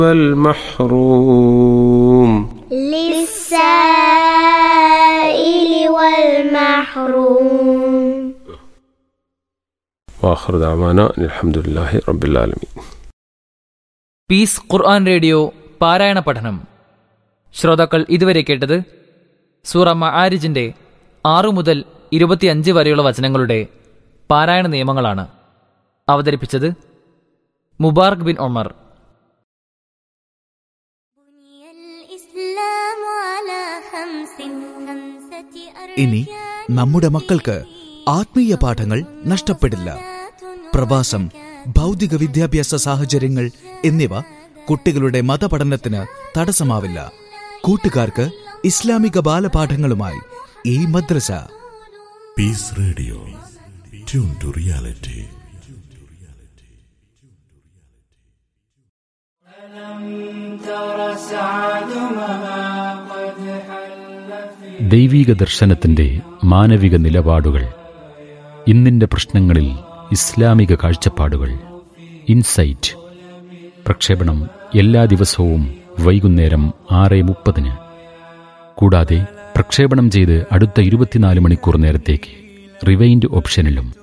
والمحروم للسائل والمحروم واخر دعوانا أن الحمد لله رب العالمين piece ഖുർആൻ radio പാരായണ പഠനം ശ്രോതാക്കൾ ഇതുവരെ കേട്ടത് സൂറ മആരിജിന്റെ ആറു മുതൽ ഇരുപത്തിയഞ്ച് വരെയുള്ള വചനങ്ങളുടെ പാരായണ നിയമങ്ങളാണ് അവതരിപ്പിച്ചത് മുബാർക്ക് ബിൻ ഒമർ بني الإسلام على خمس خمسة ഇനി നമ്മുടെ മക്കൾക്ക് ആത്മീയ പാഠങ്ങൾ നഷ്ടപ്പെടില്ല പ്രവാസം ഭൗതിക വിദ്യാഭ്യാസ സാഹചര്യങ്ങൾ എന്നിവ കുട്ടികളുടെ മതപഠനത്തിന് തടസ്സമാവില്ല കൂട്ടുകാർക്ക് ഇസ്ലാമിക ബാലപാഠങ്ങളുമായി ഈ മദ്രസ Peace Radio. Tune to reality. ദൈവീക ദർശനത്തിന്റെ മാനവിക നിലപാടുകൾ ഇന്നിന്റെ പ്രശ്നങ്ങളിൽ ഇസ്ലാമിക കാഴ്ചപ്പാടുകൾ ഇൻസൈറ്റ് പ്രക്ഷേപണം എല്ലാ ദിവസവും വൈകുന്നേരം ആറ് മുപ്പതിന് കൂടാതെ പ്രക്ഷേപണം ചെയ്ത് അടുത്ത ഇരുപത്തിനാല് മണിക്കൂർ നേരത്തേക്ക് റിവൈൻഡ് ഓപ്ഷനിലും